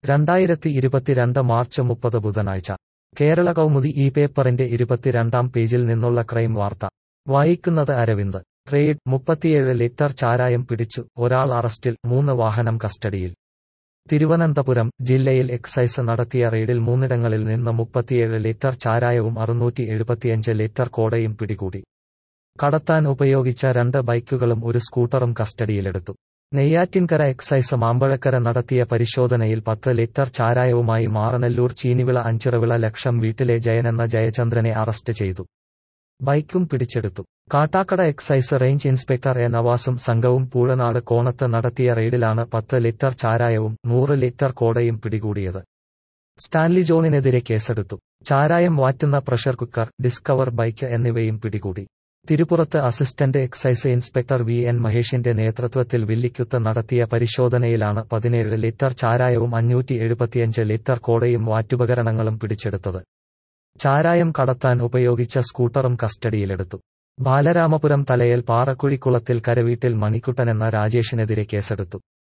രണ്ടായിരത്തി ഇരുപത്തിരണ്ട് മാർച്ച് മുപ്പത് ബുധനാഴ്ച കേരള കൗമുദി ഈ പേപ്പറിന്റെ ഇരുപത്തിരണ്ടാം പേജിൽ നിന്നുള്ള ക്രൈം വാർത്ത വായിക്കുന്നത് അരവിന്ദ് റെയ്ഡ് മുപ്പത്തിയേഴ് ലിറ്റർ ചാരായം പിടിച്ചു ഒരാൾ അറസ്റ്റിൽ മൂന്ന് വാഹനം കസ്റ്റഡിയിൽ തിരുവനന്തപുരം ജില്ലയിൽ എക്സൈസ് നടത്തിയ റെയ്ഡിൽ മൂന്നിടങ്ങളിൽ നിന്ന് മുപ്പത്തിയേഴ് ലിറ്റർ ചാരായവും അറുന്നൂറ്റി എഴുപത്തിയഞ്ച് ലിറ്റർ കോടയും പിടികൂടി കടത്താൻ ഉപയോഗിച്ച രണ്ട് ബൈക്കുകളും ഒരു സ്കൂട്ടറും കസ്റ്റഡിയിലെടുത്തു നെയ്യാറ്റിൻകര എക്സൈസ് മാമ്പഴക്കര നടത്തിയ പരിശോധനയിൽ പത്ത് ലിറ്റർ ചാരായവുമായി മാറനല്ലൂർ ചീനിവിള അഞ്ചിറവിള ലക്ഷം വീട്ടിലെ ജയനെന്ന ജയചന്ദ്രനെ അറസ്റ്റ് ചെയ്തു ബൈക്കും പിടിച്ചെടുത്തു Kattakada excise range inspector A നവാസും സംഘവും പൂഴനാട് കോണത്ത് നടത്തിയ റെയ്ഡിലാണ് പത്ത് ലിറ്റർ ചാരായവും നൂറ് ലിറ്റർ കോടയും പിടികൂടിയത് സ്റ്റാൻലി ജോണിനെതിരെ കേസെടുത്തു ചാരായം വാറ്റുന്ന പ്രഷർ കുക്കർ ഡിസ്കവർ ബൈക്ക് എന്നിവയും പിടികൂടി തിരുപ്പുറത്ത് assistant excise inspector V N മഹേഷിന്റെ നേതൃത്വത്തിൽ വില്ലിക്കുത്ത് നടത്തിയ പരിശോധനയിലാണ് പതിനേഴ് ലിറ്റർ ചാരായവും അഞ്ഞൂറ്റി എഴുപത്തിയഞ്ച് ലിറ്റർ കോടയും വാറ്റുപകരണങ്ങളും പിടിച്ചെടുത്തത് ചാരായം കടത്താൻ ഉപയോഗിച്ച സ്കൂട്ടറും കസ്റ്റഡിയിലെടുത്തു ബാലരാമപുരം തലയിൽ പാറക്കുഴിക്കുളത്തിൽ കരവീട്ടിൽ മണിക്കുട്ടനെന്ന രാജേഷിനെതിരെ കേസെടുത്തു